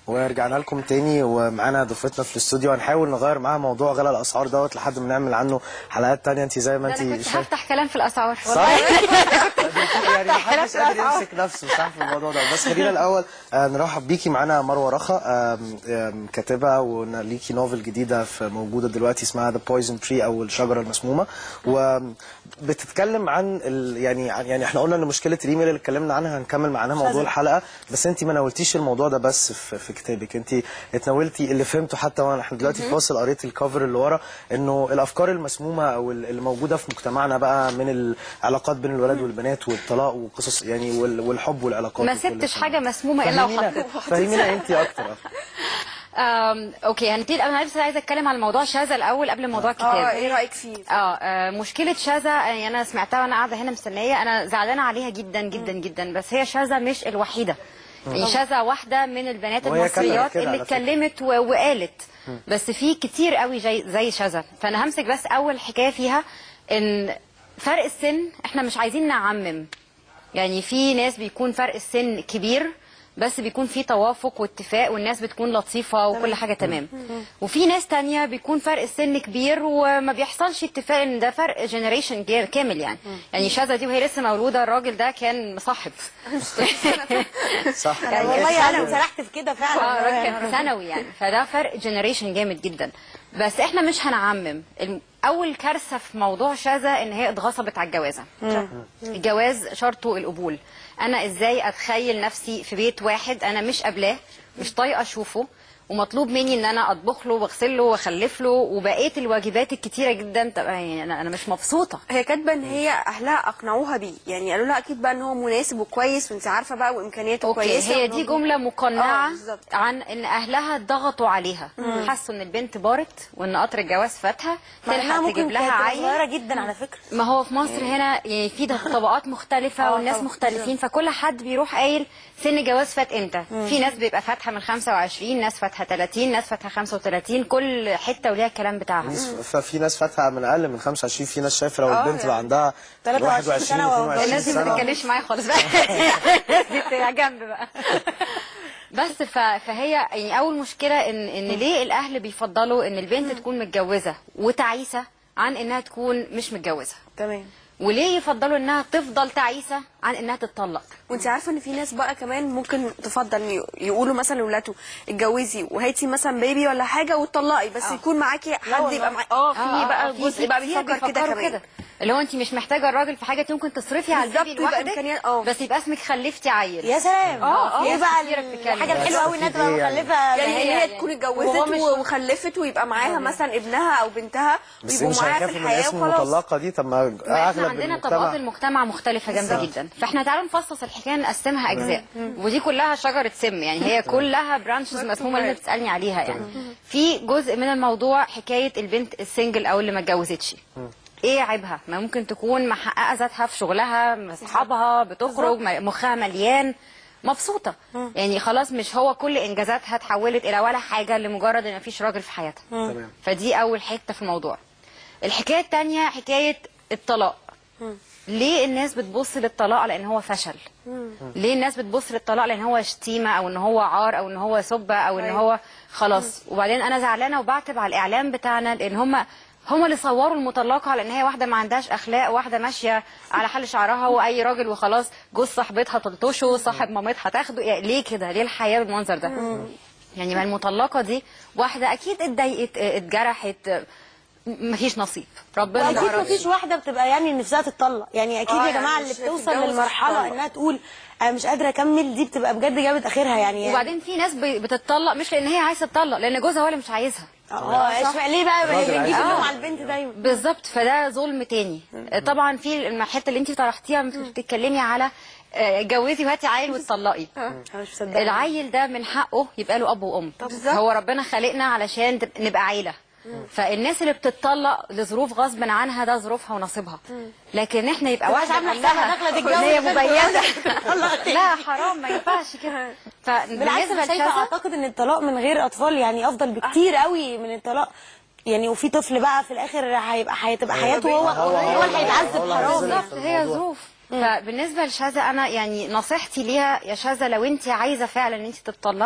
ورجعنا لكم تاني ومعانا ضيفتنا في الاستوديو هنحاول نغير معاها موضوع غلاء الاسعار دوت لحد ما نعمل عنه حلقات تانية انت زي ما ده انت انا كنت شايفه هفتح كلام في الاسعار صح يعني محدش قادر يمسك نفسه صح في الموضوع ده بس خلينا الاول آه، نرحب بيكي معانا مروه رخا آم، آم، كاتبه وليكي نوفل جديده في موجوده دلوقتي اسمها ذا بويزن تري او الشجره المسمومه وبتتكلم عن ال... يعني عن- يعني احنا قلنا ان مشكله الايميل اللي اتكلمنا عنها هنكمل معناها موضوع الحلقه بس انت ما ناولتيش الموضوع ده بس في, في كتابك انت اتناولتي اللي فهمته حتى وانا احنا دلوقتي في فاصل قريت الكفر اللي ورا انه الافكار المسمومه او ال- اللي موجوده في مجتمعنا بقى من العلاقات بين الولاد والبنات والطلاق وقصص يعني وال- والحب والعلاقات ما وكل سبتش الكلام حاجه ده. مسمومه الا فهمينا وحطيتها فهمينا انت اكتر آم، اوكي هنبتدي انا بس عايزه اتكلم على موضوع شاذا الاول قبل موضوع اه الكتاب ايه رايك فيه اه آه، مشكلة شاذة يعني أنا سمعتها وأنا قاعدة هنا مستنية أنا زعلانة عليها جدا جدا جدا بس هي شاذة مش الوحيدة يعني شاذة واحدة من البنات وهي كانت المصريات كده اللي على فكرة. اتكلمت و- وقالت بس في كتير قوي زي زي شاذة فأنا همسك بس أول حكاية فيها إن فرق السن إحنا مش عايزين نعمم يعني في ناس بيكون فرق السن كبير بس بيكون في توافق واتفاق والناس بتكون لطيفة وكل حاجة تمام وفي ناس تانية بيكون فرق السن كبير وما بيحصلش اتفاق ان ده فرق جنريشن كامل يعني يعني شاذة دي وهي لسه مولودة الراجل ده كان مصاحب صح يعني والله انا ثانوي. سرحت في كده اه فعلا الراجل كان في ثانوي يعني فده فرق جنريشن جامد جدا بس احنا مش هنعمم الم- اول كارثه في موضوع شاذة ان هي اتغصبت على الجوازه الجواز شرطه القبول انا ازاي اتخيل نفسي في بيت واحد انا مش قابلاه مش طايقه اشوفه ومطلوب مني ان انا اطبخ له واغسل له واخلف له وبقيه الواجبات الكتيره جدا طب يعني انا انا مش مبسوطه هي كاتبه ان هي اهلها اقنعوها بيه يعني قالوا لها اكيد بقى ان هو مناسب وكويس وانت عارفه بقى وامكانياته اوكي كويسه هي دي جمله مقنعه آه، بالظبط. عن ان اهلها ضغطوا عليها حسوا ان البنت بارت وان قطر الجواز فاتها مع انها تلحق ممكن تجيب لها كانت تبقى عيل صغيره جدا على فكره ما هو في مصر هنا يعني في ده طبقات مختلفة آه والناس طبعا. مختلفين فكل حد بيروح قايل سن جواز فات امتى في ناس بيبقى فاتحة من 25 ناس فاتحة 30 ناس فاتحة 35 كل حتة وليها الكلام بتاعها ففي ناس فاتحه من اقل من 25 في ناس شايفه لو آه، البنت يعني. بقى عندها 23 سنة 21 الناس دي ما 22 سنه تتكلمش معايا خالص بقى دي بتبقى جنب بقى بس ف... فهي يعني اول مشكله ان ان ليه الاهل بيفضلوا ان البنت تكون متجوزه وتعيسه عن انها تكون مش متجوزه تمام وليه يفضلوا انها تفضل تعيسه عن انها تتطلق وانت عارفه ان في ناس بقى كمان ممكن تفضل إن يقولوا مثلا لاولاده اتجوزي وهاتي مثلا بيبي ولا حاجه وتطلقي بس يكون معاكي حد يبقى معاكي اه في بقى في جزء بقى كتير بيفكر كده بيفكروا كمان اللي هو انت مش محتاجه الراجل في حاجه انت ممكن تصرفي على بالظبط، البيبي ويبقى لوحدك إمكانيات- اه. بس يبقى اسمك خلفتي عيل يا سلام آه، ايه في بقى كتيرة بتتكلم. الحاجه الحلوه قوي انها تبقى إيه يعني؟ مخلفه يعني هي- ان هي يعني- تكون وهو اتجوزت مش- و- وخلفت ويبقى معاها مثلا ابنها او بنتها بس ويبقوا مش معاها في هيكافئوا من الحياه اسم وخلاص المطلقه دي طب ما ما احنا اغلب عندنا المجتمع طبقات المجتمع مختلفه جامده جدا فاحنا تعالوا نفصص الحكايه نقسمها اجزاء ودي كلها شجره سم يعني هي كلها برانشز مسمومه اللي انت بتسالني عليها يعني في جزء من الموضوع حكايه البنت السنجل او اللي ما اتجوزتش ايه عيبها ما ممكن تكون محققه ذاتها في شغلها مع اصحابها بتخرج م- مخها مليان مبسوطه يعني خلاص مش هو كل انجازاتها اتحولت الى ولا حاجه لمجرد ان مفيش راجل في حياتها تمام فدي اول حته في الموضوع الحكايه الثانيه حكايه الطلاق ليه الناس بتبص للطلاق على ان هو فشل ليه الناس بتبص للطلاق لان هو شتيمه او ان هو عار او ان هو سبه او ان هو خلاص وبعدين انا زعلانه وبعتب على الاعلام بتاعنا لان هم هم اللي صوروا المطلقه على ان هي واحده ما عندهاش اخلاق واحده ماشيه على حل شعرها واي راجل وخلاص جوز صاحبتها تلطشه صاحب مامتها تاخده يعني ليه كده ليه الحياه بالمنظر ده يعني ما المطلقه دي واحده اكيد اتضايقت اتجرحت م- مفيش نصيب ربنا ما واكيد أرادش. مفيش واحده بتبقى يعني نفسها تتطلق يعني اكيد آه، يا جماعه يعني اللي مش بتوصل هتتجوز للمرحله تتطلق. انها تقول انا مش قادره اكمل دي بتبقى بجد جابت اخرها يعني يعني وبعدين في ناس بي- بتتطلق مش لان هي عايزه تطلق لان جوزها هو اللي مش عايزها اه اشمعنى ليه بقى الراجل بنجيب عايز اللوم يتطلق. على البنت دايما بالظبط فده ظلم تاني طبعا في الحته اللي انت طرحتيها انت بتتكلمي على آه، اتجوزي وهاتي عيل وتطلقي انا مش مصدقه العيل ده من حقه يبقى له اب وام هو ربنا خلقنا علشان تب- نبقى عيله فالناس اللي بتتطلق لظروف غصب عنها ده ظروفها ونصيبها لكن احنا يبقى تبقاش واحده عاملة قال لها حسابها داخلة تتجوز إن هي عشان مميزه لا حرام ما ينفعش كده بالعكس فبالنسبه انا شايفه لشذا اعتقد ان الطلاق من غير اطفال يعني افضل بكتير قوي من الطلاق يعني وفي طفل بقى في الاخر هيبقى هتبقى حياته هو هو- هو اللي هو هيتعذب اللي حرام هيتظلم. بالظبط هي ظروف فبالنسبه لشاذة انا يعني نصيحتي ليها يا شاذة لو انت عايزه فعلا ان انت تتطلقي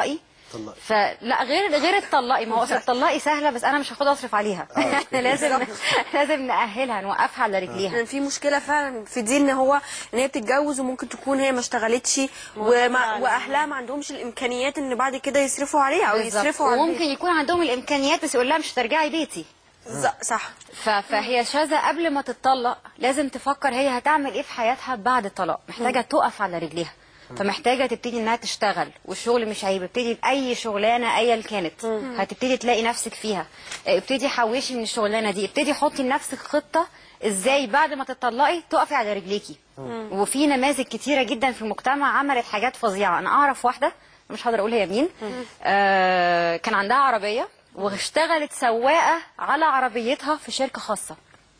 طلقي. فلا غير غير الطلقي ما هو اصل الطلقي سهله بس انا مش هاخدها اصرف عليها لازم لازم نأهلها نوقفها على رجليها يعني في مشكله فعلا في دي ان هو ان هي بتتجوز وممكن تكون هي ما اشتغلتش وما واهلها ما عندهمش الامكانيات ان بعد كده يصرفوا عليها او بالظبط. يصرفوا على وممكن يكون عندهم الامكانيات بس يقول لها مش هترجعي بيتي البيت. صح ف- فهي شاذة قبل ما تتطلق لازم تفكر هي هتعمل ايه في حياتها بعد الطلاق محتاجة تقف على رجليها فمحتاجة تبتدي انها تشتغل والشغل مش عيب ابتدي بأي شغلانة ايا كانت هتبتدي تلاقي نفسك فيها اه، ابتدي حوشي من الشغلانة دي ابتدي حطي لنفسك خطة ازاي بعد ما تطلقي تقفي على رجليكي وفي نماذج كتيرة جدا في المجتمع عملت حاجات فظيعة انا اعرف واحدة مش هقدر اقول هي مين آه كان عندها عربية واشتغلت سواقة على عربيتها في شركة خاصة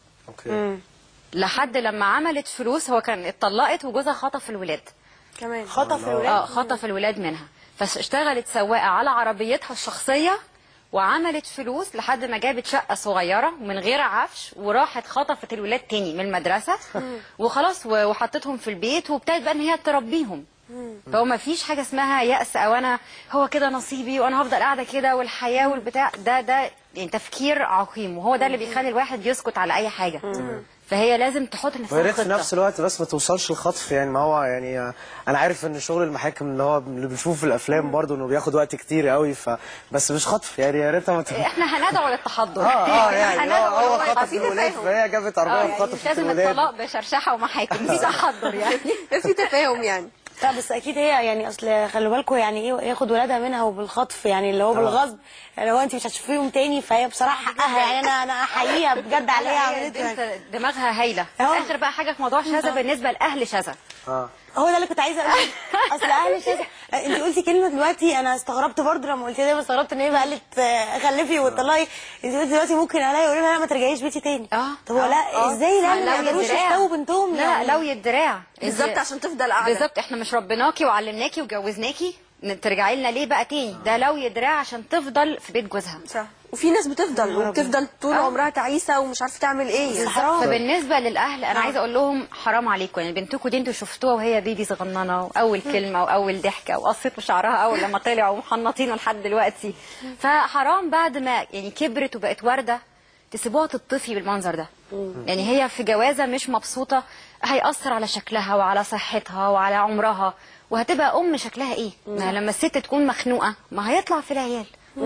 اوكي لحد لما عملت فلوس هو كان اتطلقت وجوزها خطف الولاد كمان خطف الولاد اه خطف الولاد منها فاشتغلت سواقة على عربيتها الشخصية وعملت فلوس لحد ما جابت شقة صغيرة ومن غير عفش وراحت خطفت الولاد تاني من المدرسة وخلاص و- وحطتهم في البيت وابتدت بقى ان هي تربيهم فهو ما فيش حاجة اسمها يأس او انا هو كده نصيبي وانا هفضل قاعدة كده والحياة والبتاع ده ده يعني تفكير عقيم وهو ده اللي بيخلي الواحد يسكت على اي حاجة فهي لازم تحط ويا لنفسها ريت في خطة نفس الوقت بس ما توصلش الخطف يعني ما هو يعني آه، انا عارف ان شغل المحاكم اللي هو اللي بنشوفه في الافلام برضه انه بياخد وقت كتير قوي ف بس مش خطف يعني يا ريتها ما تبقى احنا هندعو للتحضر اه اه يعني هندعو هو, هو للوقت. خطف في الولاد تفاهم. فهي جابت اه عربيه يعني مش وخطفت لازم الولاد الطلاق بشرشحه ومحاكم في تحضر يعني في تفاهم يعني لا بس اكيد هي يعني اصل خلوا بالكم يعني ايه ياخد ولادها منها وبالخطف يعني اللي هو بالغصب يعني لو انت مش هتشوفيهم تاني فهي بصراحه حقها يعني انا انا احييها بجد عليها هي عملته يعني. البنت دماغها هايله في اه. الاخر بقى حاجه في موضوع شاذة بالنسبه لاهل شاذة اه هو ده اللي كنت عايزه اقوله اصل اهل شاذة انت قلتي كلمه دلوقتي انا استغربت برضه لما قلتي ده استغربت ان هي قالت آه، خلفي وطلقي انت قلتي دلوقتي ممكن اهلها يقولوا لها لا ما ترجعيش بيتي تاني اه طب هو لا اه. ازاي لا ما لوي يقدروش الدراع. يستووا بنتهم لا يعني لوي الدراع بالظبط انت- عشان تفضل قاعده بالظبط احنا مش ربيناكي وعلمناكي وجوزناكي ن- ترجعي لنا ليه بقى تاني ده لوي دراع عشان تفضل في بيت جوزها صح وفي ناس بتفضل وبتفضل طول عمرها تعيسه ومش عارفه تعمل ايه يعني. حرام فبالنسبه للاهل انا عايزه اقول لهم حرام عليكم يعني بنتكم دي انتوا شفتوها وهي بيبي صغننه واول كلمه واول ضحكه وقصيتوا شعرها اول لما طلعوا ومحنطينه لحد دلوقتي فحرام بعد ما يعني كبرت وبقت ورده تسيبوها تطفي بالمنظر ده يعني هي في جوازه مش مبسوطه هيأثر على شكلها وعلى صحتها وعلى عمرها وهتبقى ام شكلها ايه ما لما الست تكون مخنوقه ما هيطلع في العيال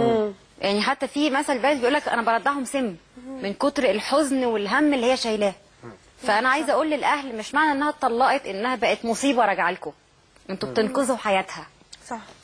يعني حتى في مثل بلد بيقول لك انا برضعهم سم من كتر الحزن والهم اللي هي شايلاه فانا عايزه اقول للاهل مش معنى انها اتطلقت انها بقت مصيبه راجعه لكم انتوا بتنقذوا حياتها صح